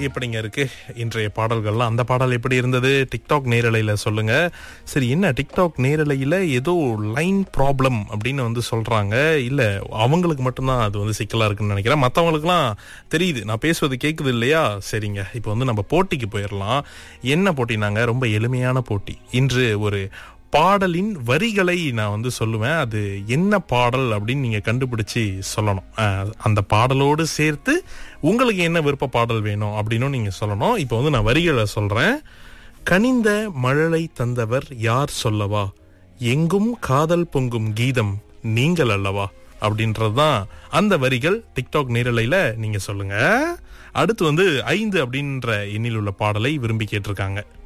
எப்படிங்க இருக்கு இன்றைய பாடல்கள்லாம் அந்த பாடல் எப்படி இருந்தது டிக்டாக் நேரலையில சொல்லுங்க சரி என்ன டிக்டாக் நேரலையில ஏதோ லைன் ப்ராப்ளம் அப்படின்னு வந்து சொல்றாங்க இல்ல அவங்களுக்கு மட்டும்தான் அது வந்து சிக்கலா இருக்குன்னு நினைக்கிறேன் மற்றவங்களுக்குலாம் தெரியுது நான் பேசுவது கேக்குது இல்லையா சரிங்க இப்போ வந்து நம்ம போட்டிக்கு போயிடலாம் என்ன போட்டினாங்க ரொம்ப எளிமையான போட்டி இன்று ஒரு பாடலின் வரிகளை நான் வந்து சொல்லுவேன் அது என்ன பாடல் அப்படின்னு நீங்க கண்டுபிடிச்சு சொல்லணும் அஹ், அந்த பாடலோடு சேர்த்து உங்களுக்கு என்ன விருப்ப பாடல் வேணும் அப்படின்னும் நீங்க சொல்லணும் இப்போ வந்து நான் வரிகளை சொல்றேன் கனிந்த மழலை தந்தவர் யார் சொல்லவா எங்கும் காதல் பொங்கும் கீதம் நீங்கள் அல்லவா அப்படின்றது தான் அந்த வரிகள் டிக்டாக் நேரலையில நீங்க சொல்லுங்க அடுத்து வந்து ஐந்து அப்படின்ற எண்ணில் உள்ள பாடலை விரும்பி கேட்டிருக்காங்க